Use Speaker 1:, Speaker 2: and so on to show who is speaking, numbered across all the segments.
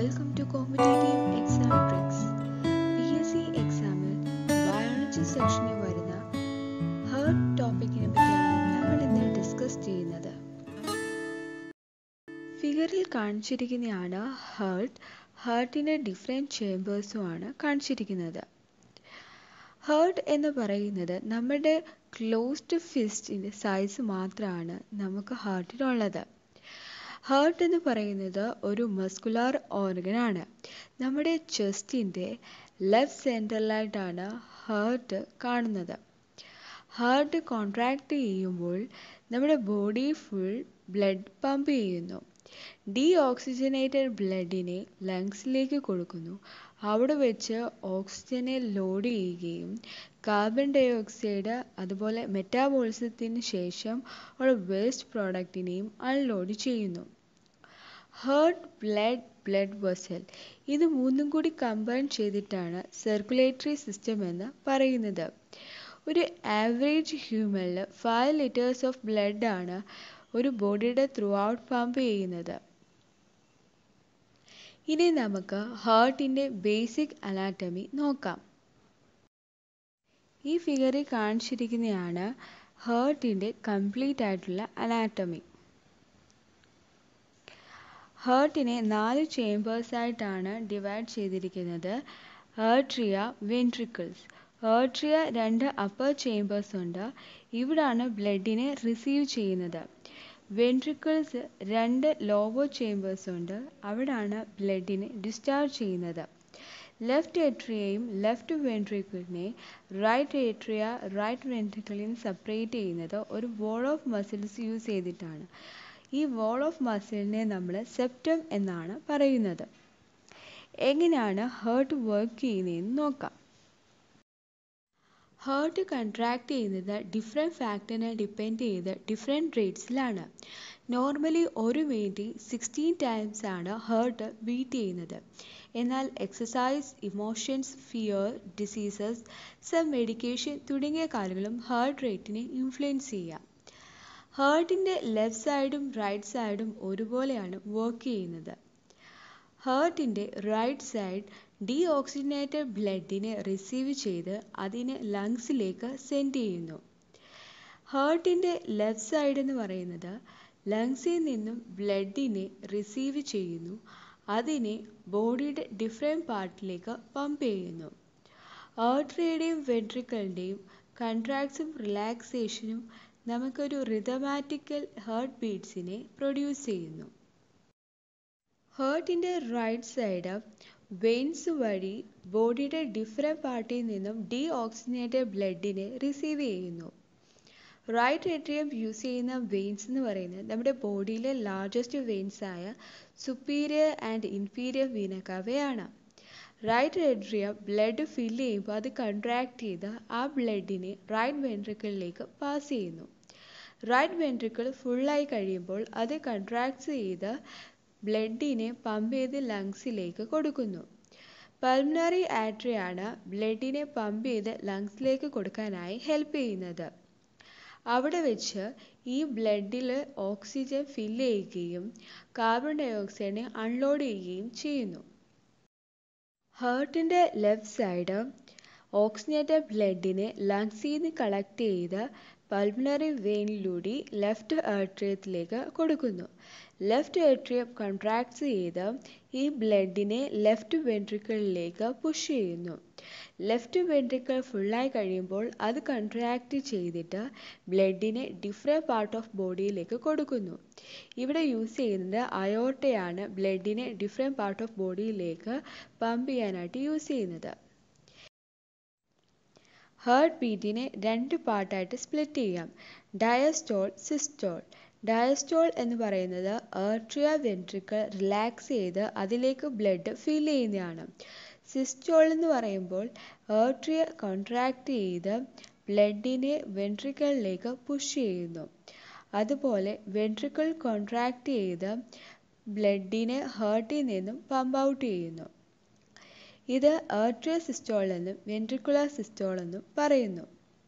Speaker 1: welcome to competitive exam tricks P S C എക്സാമിൽ biology സെക്ഷനിൽ വരുന്ന ഹേർട്ട് ടോപ്പിക്കിനെ പറ്റിയാണ് നമ്മൾ ഇന്ന് ഡിസ്കസ് ചെയ്യുന്നത് ഫിഗറിൽ കാണിച്ചിരിക്കുന്നതാണ് ഹേർട്ട് ഹേർട്ടിൻ്റെ ഡിഫറെൻറ്റ് ചേമ്പേഴ്സുമാണ് കാണിച്ചിരിക്കുന്നത് ഹേർട്ട് എന്ന് പറയുന്നത് നമ്മുടെ ക്ലോസ്ഡ് ഫിസ്റ്റിൻ്റെ സൈസ് മാത്രമാണ് നമുക്ക് ഹാർട്ടിനുള്ളത് ഹാർട്ട് എന്ന് പറയുന്നത് ഒരു മസ്കുലാർ ഓർഗൻ ആണ് നമ്മുടെ ചെസ്റ്റിൻ്റെ ലെഫ്റ്റ് സെൻറ്ററിലായിട്ടാണ് ഹാർട്ട് കാണുന്നത് ഹാർട്ട് കോൺട്രാക്ട് ചെയ്യുമ്പോൾ നമ്മുടെ ബോഡി ഫുൾ ബ്ലഡ് പമ്പ് ചെയ്യുന്നു ഡീ ഓക്സിജനേറ്റഡ് ബ്ലഡിനെ ലങ്സിലേക്ക് കൊടുക്കുന്നു അവിടെ വെച്ച് ഓക്സിജനെ ലോഡ് ചെയ്യുകയും കാർബൺ ഡൈ ഓക്സൈഡ് അതുപോലെ മെറ്റാബോളിസത്തിന് ശേഷം ഉള്ള വേസ്റ്റ് പ്രോഡക്റ്റിനെയും അൺലോഡ് ചെയ്യുന്നു ഹേർട്ട് ബ്ലഡ് ബ്ലഡ് വെസൽ ഇത് മൂന്നും കൂടി കമ്പൈൻ ചെയ്തിട്ടാണ് സർക്കുലേറ്ററി സിസ്റ്റം എന്ന് പറയുന്നത് ഒരു ആവറേജ് ഹ്യൂമനിൽ ഫൈവ് ലിറ്റേഴ്സ് ഓഫ് ബ്ലഡ് ആണ് ഒരു ബോഡിയുടെ ത്രൂ ഔട്ട് പമ്പ് ചെയ്യുന്നത് ഇനി നമുക്ക് ഹാർട്ടിൻ്റെ ബേസിക് അനാറ്റമി നോക്കാം ഈ ഫിഗറിൽ കാണിച്ചിരിക്കുന്നതാണ് ഹേർട്ടിൻ്റെ കംപ്ലീറ്റ് ആയിട്ടുള്ള അനാറ്റമി ഹേർട്ടിനെ നാല് ചേമ്പേഴ്സ് ആയിട്ടാണ് ഡിവൈഡ് ചെയ്തിരിക്കുന്നത് ഹേർട്രിയ വെൻട്രിക്കിൾസ് ഹേർട്രിയ രണ്ട് അപ്പർ ചേമ്പേഴ്സ് ഉണ്ട് ഇവിടാണ് ബ്ലഡിനെ റിസീവ് ചെയ്യുന്നത് വെൻട്രിക്കിൾസ് രണ്ട് ലോവർ ചേമ്പേഴ്സ് ഉണ്ട് അവിടാണ് ബ്ലഡിനെ ഡിസ്ചാർജ് ചെയ്യുന്നത് ലെഫ്റ്റ് ഏട്രിയയും ലെഫ്റ്റ് വെൻട്രിക്കിളിനെ റൈറ്റ് ഏട്രിയ റൈറ്റ് വെൻട്രിക്കിളിനെ സെപ്പറേറ്റ് ചെയ്യുന്നത് ഒരു വോൾ ഓഫ് മസിൽസ് യൂസ് ചെയ്തിട്ടാണ് ഈ വോൾ ഓഫ് മസിലിനെ നമ്മൾ സെപ്റ്റം എന്നാണ് പറയുന്നത് എങ്ങനെയാണ് ഹേർട്ട് വർക്ക് ചെയ്യുന്നതെന്ന് നോക്കാം ഹേർട്ട് കൺട്രാക്ട് ചെയ്യുന്നത് ഡിഫറെൻറ്റ് ഫാക്ടറിനെ ഡിപ്പെൻഡ് ചെയ്ത് ഡിഫറെൻറ്റ് റേറ്റ്സിലാണ് നോർമലി ഒരു മിനിറ്റിൽ സിക്സ്റ്റീൻ ടൈംസ് ആണ് ഹേർട്ട് ബീറ്റ് ചെയ്യുന്നത് എന്നാൽ exercise emotions fear diseases some medication തുടങ്ങിയ കാര്യങ്ങളും ഹേർട്ട് റേറ്റിനെ ഇൻഫ്ലുവൻസ് ചെയ്യാം ഹേർട്ടിൻ്റെ ലെഫ്റ്റ് സൈഡും റൈറ്റ് സൈഡും ഒരുപോലെയാണ് വർക്ക് ചെയ്യുന്നത് ഹേർട്ടിൻ്റെ റൈറ്റ് സൈഡ് ഡീ ഓക്സിജനേറ്റഡ് ബ്ലഡിനെ റിസീവ് ചെയ്ത് അതിനെ ലങ്സിലേക്ക് സെൻഡ് ചെയ്യുന്നു ഹേർട്ടിൻ്റെ ലെഫ്റ്റ് സൈഡ് എന്ന് പറയുന്നത് ലങ്സിൽ നിന്നും ബ്ലഡിനെ റിസീവ് ചെയ്യുന്നു അതിനെ ബോഡിയുടെ ഡിഫറെൻറ്റ് പാർട്ടിലേക്ക് പമ്പ് ചെയ്യുന്നു ആർട്ടറിയുടെയും വെൻട്രിക്കിളിൻ്റെയും കൺട്രാക്ട്സും റിലാക്സേഷനും നമുക്കൊരു റിതമാറ്റിക്കൽ ഹേർട്ട് ബീറ്റ്സിനെ പ്രൊഡ്യൂസ് ചെയ്യുന്നു ഹേർട്ടിൻ്റെ റൈറ്റ് സൈഡ് വെയിൻസ് വഴി ബോഡിയുടെ ഡിഫറെൻറ്റ് പാർട്ടിൽ നിന്നും ഡീ ഓക്സിജനേറ്റഡ് ബ്ലഡിനെ റിസീവ് ചെയ്യുന്നു റൈറ്റ് ഏട്രിയം യൂസ് ചെയ്യുന്ന വെയിൻസ് എന്ന് പറയുന്നത് നമ്മുടെ ബോഡിയിലെ ലാർജസ്റ്റ് വെയിൻസ് ആയ സുപ്പീരിയർ ആൻഡ് ഇൻഫീരിയർ വീനക്കവയാണ് റൈറ്റ് ഏട്രിയം ബ്ലഡ് ഫില്ല് ചെയ്യുമ്പോൾ അത് കൺട്രാക്ട് ചെയ്ത് ആ ബ്ലഡിനെ റൈറ്റ് വെൻട്രിക്കിളിലേക്ക് പാസ് ചെയ്യുന്നു റൈറ്റ് വെൻട്രിക്കിൾ ഫുള്ളായി കഴിയുമ്പോൾ അത് കൺട്രാക്ട് ചെയ്ത് ബ്ലഡിനെ പമ്പ് ചെയ്ത് ലങ്സിലേക്ക് കൊടുക്കുന്നു പൾമിനറി ആട്രിയാണ് ബ്ലഡിനെ പമ്പ് ചെയ്ത് ലങ്സിലേക്ക് കൊടുക്കാനായി ഹെൽപ്പ് ചെയ്യുന്നത് അവിടെ വെച്ച് ഈ ബ്ലഡിൽ ഓക്സിജൻ ഫില്ല് ചെയ്യുകയും കാർബൺ ഡൈ ഓക്സൈഡിനെ അൺലോഡ് ചെയ്യുകയും ചെയ്യുന്നു ഹേർട്ടിൻ്റെ ലെഫ്റ്റ് സൈഡ് ഓക്സിജനേറ്റഡ് ബ്ലഡിനെ ലങ്സിൽ നിന്ന് കളക്ട് ചെയ്ത് പൾമിനറി വെയിനിലൂടെ ലെഫ്റ്റ് ഏട്രിയത്തിലേക്ക് കൊടുക്കുന്നു ലെഫ്റ്റ് ഏട്രിയം കൺട്രാക്ട്സ് ചെയ്ത് ഈ ബ്ലഡിനെ ലെഫ്റ്റ് വെൻട്രിക്കിളിലേക്ക് പുഷ് ചെയ്യുന്നു ലെഫ്റ്റ് വെൻട്രിക്കിൾ ഫുള്ളായി കഴിയുമ്പോൾ അത് കൺട്രാക്ട് ചെയ്തിട്ട് ബ്ലഡിനെ ഡിഫറെൻറ്റ് പാർട്ട് ഓഫ് ബോഡിയിലേക്ക് കൊടുക്കുന്നു ഇവിടെ യൂസ് ചെയ്യുന്നത് അയോർട്ടയാണ് ബ്ലഡിനെ ഡിഫറെൻറ്റ് പാർട്ട് ഓഫ് ബോഡിയിലേക്ക് പമ്പ് ചെയ്യാനായിട്ട് യൂസ് ചെയ്യുന്നത് ഹേർട്ട് ബീറ്റിനെ രണ്ട് പാർട്ടായിട്ട് സ്പ്ലിറ്റ് ചെയ്യാം ഡയസ്റ്റോൾ സിസ്റ്റോൾ ഡയസ്റ്റോൾ എന്ന് പറയുന്നത് ഏർട്രിയ വെൻട്രിക്കിൾ റിലാക്സ് ചെയ്ത് അതിലേക്ക് ബ്ലഡ് ഫിൽ ചെയ്യുന്നതാണ് സിസ്റ്റോൾ എന്ന് പറയുമ്പോൾ ഏർട്രിയ കോൺട്രാക്ട് ചെയ്ത് ബ്ലഡിനെ വെൻട്രിക്കിളിലേക്ക് പുഷ് ചെയ്യുന്നു അതുപോലെ വെൻട്രിക്കിൾ കോൺട്രാക്ട് ചെയ്ത് ബ്ലഡിനെ ഹേർട്ടിൽ നിന്നും പമ്പ് ഔട്ട് ചെയ്യുന്നു ഇത് ഏർട്രിയ സിസ്റ്റോൾ എന്നും വെൻട്രിക്കുലർ സിസ്റ്റോൾ എന്നും പറയുന്നു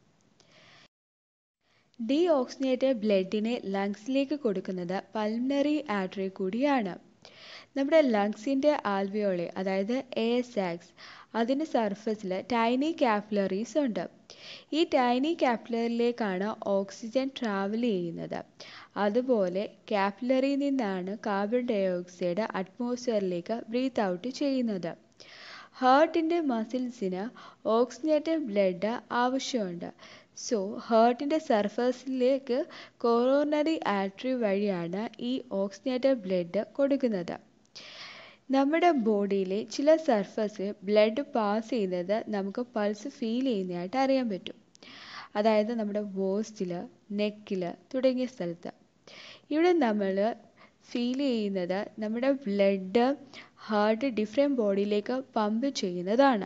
Speaker 1: ഡീ ഓക്സിജനേറ്റഡ് ബ്ലഡിനെ ലങ്സിലേക്ക് കൊടുക്കുന്നത് പൾമിനറി ആർട്ടറി കൂടിയാണ് നമ്മുടെ ലങ്സിൻ്റെ ആൽവിയോളി അതായത് എ സാക്സ് അതിന് സർഫസിൽ ടൈനി കാപ്പിലറീസ് ഉണ്ട് ഈ ടൈനി കാപ്പിലറിയിലേക്കാണ് ഓക്സിജൻ ട്രാവൽ ചെയ്യുന്നത് അതുപോലെ കാപ്പിലറിയിൽ നിന്നാണ് കാർബൺ ഡൈ ഓക്സൈഡ് അറ്റ്മോസ്ഫിയറിലേക്ക് ബ്രീത്ത് ഔട്ട് ചെയ്യുന്നത് ഹാർട്ടിൻ്റെ മസിൽസിന് ഓക്സിജനേറ്റഡ് ബ്ലഡ് ആവശ്യമുണ്ട് സോ ഹാർട്ടിൻ്റെ സർഫസിലേക്ക് കൊറോണറി ആർട്ടറി വഴിയാണ് ഈ ഓക്സിജനേറ്റഡ് ബ്ലഡ് കൊടുക്കുന്നത് നമ്മുടെ ബോഡിയിലെ ചില സർഫസിൽ ബ്ലഡ് പാസ് ചെയ്യുന്നത് നമുക്ക് പൾസ് ഫീൽ ചെയ്യുന്നതായിട്ട് അറിയാൻ പറ്റും അതായത് നമ്മുടെ വോസ്റ്റിൽ നെക്കിൽ തുടങ്ങിയ സ്ഥലത്ത് ഇവിടെ നമ്മൾ ഫീൽ ചെയ്യുന്നത് നമ്മുടെ ബ്ലഡ് ഹാർട്ട് ഡിഫറെൻറ്റ് ബോഡിയിലേക്ക് പമ്പ് ചെയ്യുന്നതാണ്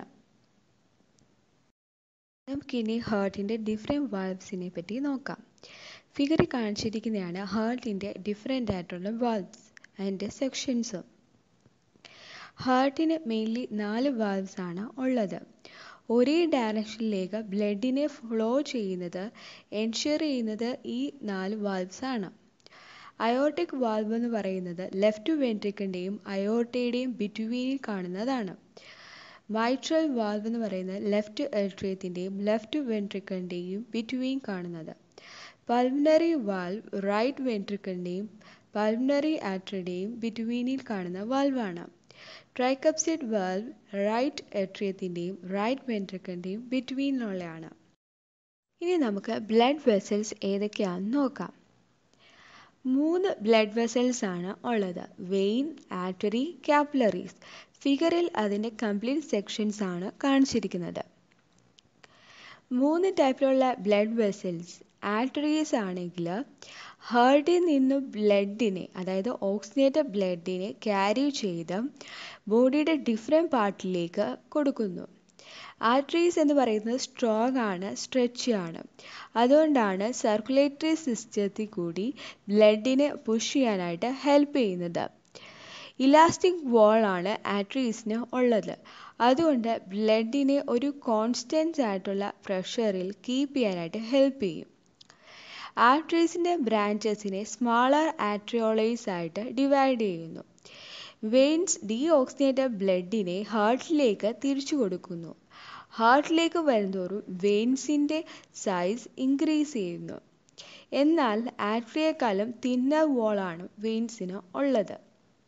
Speaker 1: നമുക്കിനി ഹാർട്ടിൻ്റെ ഡിഫറെൻറ്റ് വാൽവ്സിനെ പറ്റി നോക്കാം ഫിഗറിൽ കാണിച്ചിരിക്കുന്നതാണ് ഹാർട്ടിൻ്റെ ഡിഫറെൻ്റ് ആയിട്ടുള്ള വാൽവ്സ് അതിൻ്റെ സെക്ഷൻസും ഹാർട്ടിന് മെയിൻലി നാല് വാൽവ്സ് ആണ് ഉള്ളത് ഒരേ ഡയറക്ഷനിലേക്ക് ബ്ലഡിനെ ഫ്ലോ ചെയ്യുന്നത് എൻഷുർ ചെയ്യുന്നത് ഈ നാല് വാൽവ്സ് ആണ് അയോട്ടിക് വാൽവ് എന്ന് പറയുന്നത് ലെഫ്റ്റ് വെൻട്രിക്കിൻ്റെയും അയോർട്ടയുടെയും ബിറ്റ്വീനിൽ കാണുന്നതാണ് മൈട്രൽ വാൽവ് എന്ന് പറയുന്നത് ലെഫ്റ്റ് എൽട്രിയത്തിൻ്റെയും ലെഫ്റ്റ് വെൻട്രിക്കിളിൻ്റെയും ബിറ്റ്വീൻ കാണുന്നത് പൾമിനറി വാൽവ് റൈറ്റ് വെൻട്രിക്കിളിൻ്റെയും പൾമിനറി ആർട്ടറിയുടെയും ബിറ്റ്വീനിൽ കാണുന്ന വാൽവാണ് ട്രൈക്കപ്സിഡ് വാൽവ് റൈറ്റ് എട്രിയത്തിൻ്റെയും റൈറ്റ് വെൻട്രിക്കിളിൻ്റെയും ബിറ്റ്വീനിലുള്ളതാണ് ഇനി നമുക്ക് ബ്ലഡ് വെസൽസ് ഏതൊക്കെയാണെന്ന് നോക്കാം മൂന്ന് ബ്ലഡ് വെസൽസ് ആണ് ഉള്ളത് വെയിൻ ആർട്ടറി കാപ്പിലറീസ് ഫിഗറിൽ അതിൻ്റെ കംപ്ലീറ്റ് സെക്ഷൻസ് ആണ് കാണിച്ചിരിക്കുന്നത് മൂന്ന് ടൈപ്പിലുള്ള ബ്ലഡ് വെസൽസ് ആർട്ടറീസ് ആണെങ്കിൽ ഹാർട്ടിൽ നിന്നും ബ്ലഡിനെ അതായത് ഓക്സിജനേറ്റഡ് ബ്ലഡിനെ ക്യാരി ചെയ്ത് ബോഡിയുടെ ഡിഫറെൻറ്റ് പാർട്ടിലേക്ക് കൊടുക്കുന്നു ആർട്ടറീസ് എന്ന് പറയുന്നത് സ്ട്രോങ് ആണ് സ്ട്രെച്ച് ആണ് അതുകൊണ്ടാണ് സർക്കുലേറ്ററി സിസ്റ്റത്തിൽ കൂടി ബ്ലഡിനെ പുഷ് ചെയ്യാനായിട്ട് ഹെൽപ്പ് ചെയ്യുന്നത് ഇലാസ്റ്റിക് വോൾ ആണ് ആർട്ടറീസിന് ഉള്ളത് അതുകൊണ്ട് ബ്ലഡിനെ ഒരു കോൺസ്റ്റൻസ് ആയിട്ടുള്ള പ്രഷറിൽ കീപ്പ് ചെയ്യാനായിട്ട് ഹെൽപ്പ് ചെയ്യും ആർട്ടറീസിൻ്റെ ബ്രാഞ്ചസിനെ സ്മാളർ ആട്രിയോളൈസ് ആയിട്ട് ഡിവൈഡ് ചെയ്യുന്നു വെയിൻസ് ഡീ ഓക്സിജനേറ്റഡ് ബ്ലഡിനെ ഹാർട്ടിലേക്ക് തിരിച്ചു കൊടുക്കുന്നു ഹാർട്ടിലേക്ക് വരുന്തോറും വെയിൻസിൻ്റെ സൈസ് ഇൻക്രീസ് ചെയ്യുന്നു എന്നാൽ ആട്രിയേക്കാളും തിന്നർ വോളാണ് വെയിൻസിന് ഉള്ളത്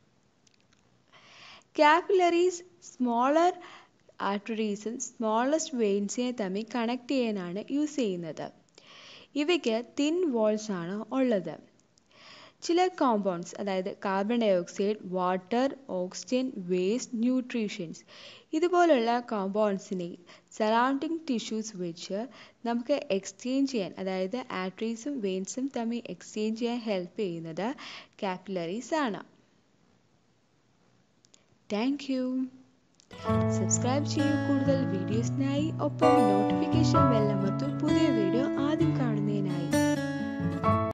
Speaker 1: കാപ്പിലറീസ് സ്മോളർ ആർട്ടറീസും സ്മോളസ്റ്റ് വെയിൻസിനെ തമ്മിൽ കണക്ട് ചെയ്യാനാണ് യൂസ് ചെയ്യുന്നത് ഇവയ്ക്ക് തിൻ വോൾസ് ആണ് ഉള്ളത് ചില കോമ്പൗണ്ട്സ് അതായത് carbon dioxide water oxygen waste nutrients ഇതുപോലുള്ള കോമ്പൗണ്ട്സിനെ സറൗണ്ടിങ് ടിഷ്യൂസ് വെച്ച് നമുക്ക് എക്സ്ചേഞ്ച് ചെയ്യാൻ അതായത് ആർട്ടറീസും വെയിൻസും തമ്മിൽ എക്സ്ചേഞ്ച് ചെയ്യാൻ ഹെൽപ്പ് ചെയ്യുന്നത് കാപ്പിലറീസ് ആണ് താങ്ക് യു സബ്സ്ക്രൈബ് ചെയ്യൂ കൂടുതൽ വീഡിയോസിനായി ഒപ്പം നോട്ടിഫിക്കേഷൻ ബെല്ലമർത്തും പുതിയ വീഡിയോ ആദ്യം കാണുന്നതിനായി